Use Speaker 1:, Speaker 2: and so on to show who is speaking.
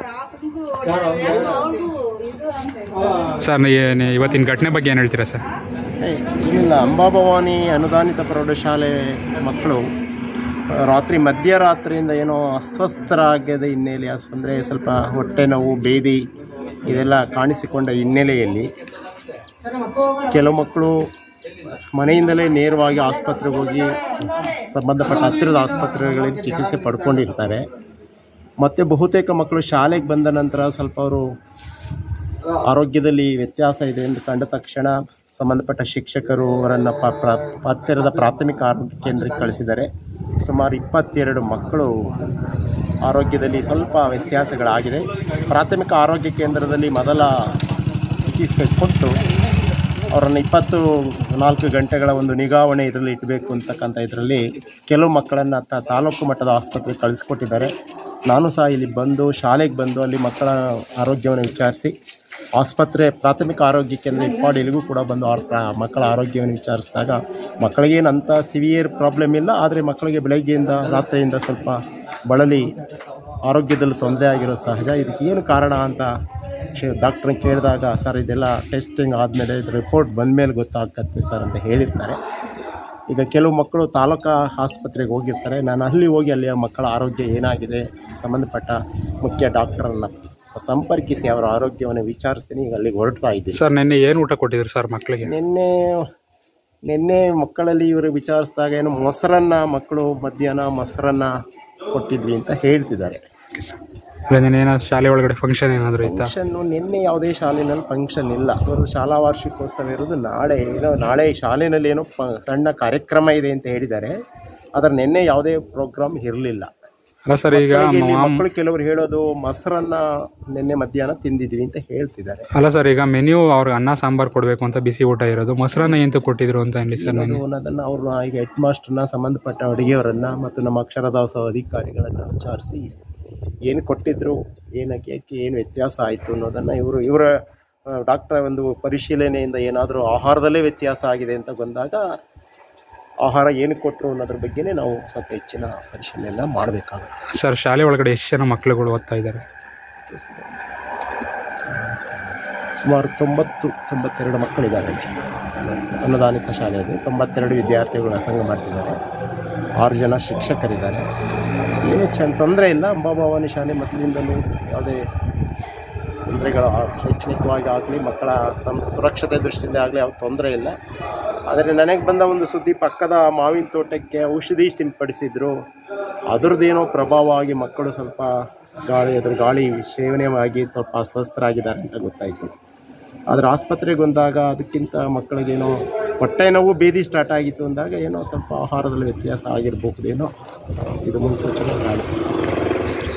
Speaker 1: Sir ನೀ- ನೀ- ಇವತ್ತಿನ ಘಟನೆ ಬಗ್ಗೆ ಏನು ಹೇಳ್ತೀರಾ ಸರ್
Speaker 2: ಏನಿಲ್ಲ ಅಂಬಾಭವಾನಿ ಅನುದಾನಿತ ಪ್ರೌಢಶಾಲೆ ಮಕ್ಕಳು ಆ, ರಾತ್ರಿ ಮಧ್ಯರಾತ್ರಿಯಿಂದ ಏನೋ ಅಸ್ವಸ್ಥರಾಗದ ಹಿನ್ನೆಲೆ ಅಂದರೆ ಸ್ವಲ್ಪ ಹೊಟ್ಟೆ ನೋವು ಬೇದಿ ಇದೆಲ್ಲ ಕಾಣಿಸಿಕೊಂಡ ಹಿನ್ನೆಲೆಯಲ್ಲಿ ಕೆಲವು ಮಕ್ಕಳು ಮನೆಯಿಂದಲೇ ನೇರವಾಗಿ ಆಸ್ಪತ್ರೆಗೆ ಹೋಗಿ ಸಂಬಂಧಪಟ್ಟ ಹತ್ತಿರದ ಆಸ್ಪತ್ರೆಗಳಲ್ಲಿ ಚಿಕಿತ್ಸೆ ಪಡ್ಕೊಂಡಿರ್ತಾರೆ ಮತ್ತು ಬಹುತೇಕ ಮಕ್ಕಳು ಶಾಲೆಗೆ ಬಂದ ನಂತರ ಸ್ವಲ್ಪ ಅವರು ಆರೋಗ್ಯದಲ್ಲಿ ವ್ಯತ್ಯಾಸ ಇದೆ ಎಂದು ಕಂಡ ತಕ್ಷಣ ಸಂಬಂಧಪಟ್ಟ ಶಿಕ್ಷಕರು ಅವರನ್ನು ಪ ಪ್ರ- ಹತ್ತಿರದ ಪ್ರಾಥಮಿಕ ಆರೋಗ್ಯ ಕೇಂದ್ರಕ್ಕೆ ಕಳಿಸಿದ್ದಾರೆ ಸುಮಾರು ಇಪ್ಪತ್ತೆರಡು ಮಕ್ಕಳು ಆರೋಗ್ಯದಲ್ಲಿ ಸ್ವಲ್ಪ ವ್ಯತ್ಯಾಸಗಳಾಗಿದೆ ಪ್ರಾಥಮಿಕ ಆರೋಗ್ಯ ಕೇಂದ್ರದಲ್ಲಿ ಮೊದಲ ಚಿಕಿತ್ಸೆ ಕೊಟ್ಟು ಅವರನ್ನು ಇಪ್ಪತ್ತು ನಾಲ್ಕು ಗಂಟೆಗಳ ಒಂದು ನಿಗಾವಣೆ ಇದರಲ್ಲಿ ಇಡಬೇಕು ಅಂತಕ್ಕಂಥ ಇದರಲ್ಲಿ ಕೆಲವು ಮಕ್ಕಳನ್ನು ತ ತಾಲೂಕು ಮಟ್ಟದ ಆಸ್ಪತ್ರೆಗೆ ಕಳಿಸ್ಕೊಟ್ಟಿದ್ದಾರೆ ನಾನು ಸಹ ಇಲ್ಲಿ ಬಂದು ಶಾಲೆಗೆ ಬಂದು ಅಲ್ಲಿ ಮಕ್ಕಳ ಆರೋಗ್ಯವನ್ನು ವಿಚಾರಿಸಿ ಆಸ್ಪತ್ರೆ ಪ್ರಾಥಮಿಕ ಆರೋಗ್ಯ ಕೇಂದ್ರ ಇಪ್ಪಾಡಿಲಿಗೂ ಕೂಡ ಬಂದು ಅವ್ರ ಪ್ರಾ ಮಕ್ಕಳ ಆರೋಗ್ಯವನ್ನು ವಿಚಾರಿಸಿದಾಗ ಮಕ್ಕಳಿಗೇನು ಅಂಥ ಸಿವಿಯರ್ ಪ್ರಾಬ್ಲಮ್ ಇಲ್ಲ ಆದರೆ ಮಕ್ಕಳಿಗೆ ಬೆಳಗ್ಗೆಯಿಂದ ರಾತ್ರಿಯಿಂದ ಸ್ವಲ್ಪ ಬಳಲಿ ಆರೋಗ್ಯದಲ್ಲಿ ತೊಂದರೆ ಆಗಿರೋದು ಸಹಜ ಇದಕ್ಕೆ ಏನು ಕಾರಣ ಅಂತ ಡಾಕ್ಟ್ರನ್ನ ಕೇಳಿದಾಗ ಸರ್ ಇದೆಲ್ಲ ಟೆಸ್ಟಿಂಗ್ ಆದಮೇಲೆ ಇದು ರಿಪೋರ್ಟ್ ಬಂದ ಮೇಲೆ ಗೊತ್ತಾಗತ್ತೆ ಸರ್ ಅಂತ ಹೇಳಿರ್ತಾರೆ ಈಗ ಕೆಲವು ಮಕ್ಕಳು ತಾಲೂಕಾ ಆಸ್ಪತ್ರೆಗೆ ಹೋಗಿರ್ತಾರೆ ನಾನು ಅಲ್ಲಿ ಹೋಗಿ ಅಲ್ಲಿಯ ಮಕ್ಕಳ ಆರೋಗ್ಯ ಏನಾಗಿದೆ ಸಂಬಂಧಪಟ್ಟ ಮುಖ್ಯ ಡಾಕ್ಟರನ್ನು ಸಂಪರ್ಕಿಸಿ ಅವರ ಆರೋಗ್ಯವನ್ನು ವಿಚಾರಿಸ್ತೀನಿ ಈಗ ಅಲ್ಲಿಗೆ ಹೊರಡ್ತಾ ಇದ್ದೀನಿ
Speaker 1: ಸರ್ ನಿನ್ನೆ ಏನು ಊಟ ಕೊಟ್ಟಿದ್ರು ಸರ್ ಮಕ್ಕಳಿಗೆ
Speaker 2: ನಿನ್ನೆ ನಿನ್ನೆ ಮಕ್ಕಳಲ್ಲಿ ಇವರು ವಿಚಾರಿಸಿದಾಗ ಏನು ಮೊಸರನ್ನ ಮಕ್ಕಳು ಮಧ್ಯಾಹ್ನ ಮೊಸರನ್ನ ಕೊಟ್ಟಿದ್ವಿ ಅಂತ ಹೇಳ್ತಿದ್ದಾರೆ
Speaker 1: ಇಲ್ಲ ನಿನ್ನೆ ಏನಾದ್ರು ಶಾಲೆ ಒಳಗಡೆ ಫಂಕ್ಷನ್ ಏನಾದರೂ ಇತ್ತಾ
Speaker 2: ಫಂಕ್ಷನ್ನು ನಿನ್ನೆ ಯಾವುದೇ ಶಾಲೆಯಲ್ಲಿ ಫಂಕ್ಷನ್ ಇಲ್ಲ ಇವ್ರದ್ದು ಶಾಲಾ ವಾರ್ಷಿಕೋತ್ಸವ ಇರೋದು ನಾಳೆ ಏನೋ ನಾಳೆ ಶಾಲೆಯಲ್ಲಿ ಏನೋ ಪ ಸಣ್ಣ ಕಾರ್ಯಕ್ರಮ ಇದೆ ಅಂತ ಹೇಳಿದ್ದಾರೆ ಆದರೆ ನಿನ್ನೆ ಯಾವುದೇ ಪ್ರೋಗ್ರಾಮ್ ಇರಲಿಲ್ಲ
Speaker 1: ಅಲ್ಲ ಸರ್ ಈಗ ಮಾಮ್-
Speaker 2: ಮಕ್ಕಳು ಕೆಲವರು ಹೇಳೋದು ಮೊಸರನ್ನ ನಿನ್ನೆ ಮಧ್ಯಾಹ್ನ ತಿಂದಿದ್ವಿ ಅಂತ ಹೇಳ್ತಿದ್ದಾರೆ
Speaker 1: ಅಲ್ಲ ಸರ್ ಈಗ ಮೆನ್ಯೂ ಅವ್ರಿಗೆ ಅನ್ನ ಸಾಂಬಾರ್ ಕೊಡಬೇಕು ಅಂತ ಬಿಸಿ ಊಟ ಇರೋದು ಮೊಸರನ್ನ ಎಂತ ಕೊಟ್ಟಿದ್ರು ಅಂತ ಹೇಳಿ ಸರ್
Speaker 2: ಅದು
Speaker 1: ನಿನ್ನೆ
Speaker 2: ಅನ್ನೋದನ್ನ ಅವ್ರನ್ನ ಈಗ ಹೆಡ್ ಮಾಸ್ಟರ್ನ ಸಂಬಂಧಪಟ್ಟ ಅಡುಗೆಯವರನ್ನ ಮತ್ತು ನಮ್ಮ ಅಕ್ಷರದಾಸೋಹ ಅಧಿಕಾರಿಗಳನ್ನ ವಿಚಾರಿಸಿ ಏನು ಕೊಟ್ಟಿದ್ರು ಏನಕ್ಕೆ ಯಾಕೆ ಏನು ವ್ಯತ್ಯಾಸ ಆಯಿತು ಅನ್ನೋದನ್ನು ಇವರು ಇವರ ಡಾಕ್ಟರ್ ಒಂದು ಪರಿಶೀಲನೆಯಿಂದ ಏನಾದರೂ ಆಹಾರದಲ್ಲೇ ವ್ಯತ್ಯಾಸ ಆಗಿದೆ ಅಂತ ಬಂದಾಗ ಆಹಾರ ಏನು ಕೊಟ್ಟರು ಅನ್ನೋದ್ರ ಬಗ್ಗೆನೇ ನಾವು ಸ್ವಲ್ಪ ಹೆಚ್ಚಿನ ಪರಿಶೀಲನೆಯನ್ನು ಮಾಡಬೇಕಾಗುತ್ತೆ
Speaker 1: ಸರ್ ಶಾಲೆ ಒಳಗಡೆ ಎಷ್ಟು ಜನ ಮಕ್ಕಳುಗಳು ಓದ್ತಾ ಇದ್ದಾರೆ
Speaker 2: ಸುಮಾರು ತೊಂಬತ್ತು ತೊಂಬತ್ತೆರಡು ಮಕ್ಕಳಿದ್ದಾರೆ ಇಲ್ಲಿ. ಅನುದಾನಿತ ಶಾಲೆ ಅದು ತೊಂಬತ್ತೆರಡು ವಿದ್ಯಾರ್ಥಿಗಳು ವ್ಯಾಸಂಗ ಮಾಡ್ತಿದ್ದಾರೆ ಆರು ಜನ ಶಿಕ್ಷಕರಿದ್ದಾರೆ ಏನು ಚ ತೊಂದರೆ ಇಲ್ಲ ಅಂಬಾಭವಾನಿ ಶಾಲೆ ಮೊದಲಿಂದಲೂ ಯಾವುದೇ ತೊಂದರೆಗಳು ಆ- ಶೈಕ್ಷಣಿಕವಾಗಿ ಆಗಲಿ ಮಕ್ಕಳ ಸಂ ಸುರಕ್ಷತೆ ದೃಷ್ಟಿಯಿಂದ ಆಗಲಿ ಯಾವ ತೊಂದರೆ ಇಲ್ಲ ಆದರೆ ನನಗೆ ಬಂದ ಒಂದು ಸುದ್ದಿ ಪಕ್ಕದ ಮಾವಿನ ತೋಟಕ್ಕೆ ಔಷಧಿ ಸಿಂಪಡಿಸಿದ್ರು ಅದರದ್ದೇನೋ ಪ್ರಭಾವ ಆಗಿ ಮಕ್ಕಳು ಸ್ವಲ್ಪ ಗಾಳಿ ಅದ್ರ ಗಾಳಿ ಸೇವನೆ ಆಗಿ ಸ್ವಲ್ಪ ಅಸ್ವಸ್ಥರಾಗಿದ್ದಾರೆ ಅಂತ ಗೊತ್ತಾಯಿತು ಆದರೆ ಆಸ್ಪತ್ರೆಗೆ ಬಂದಾಗ ಅದಕ್ಕಿಂತ ಮಕ್ಕಳಿಗೇನೋ ಹೊಟ್ಟೆ ನೋವು ಬೇದಿ ಸ್ಟಾರ್ಟ್ ಆಗಿತ್ತು ಅಂದಾಗ ಏನೋ ಸ್ವಲ್ಪ ಆಹಾರದಲ್ಲಿ ವ್ಯತ್ಯಾಸ ಆಗಿರಬಹುದೇನೋ ಇದು ಮುನ್ಸೂಚನೆ ಕಾಣಿಸ್ತದೆ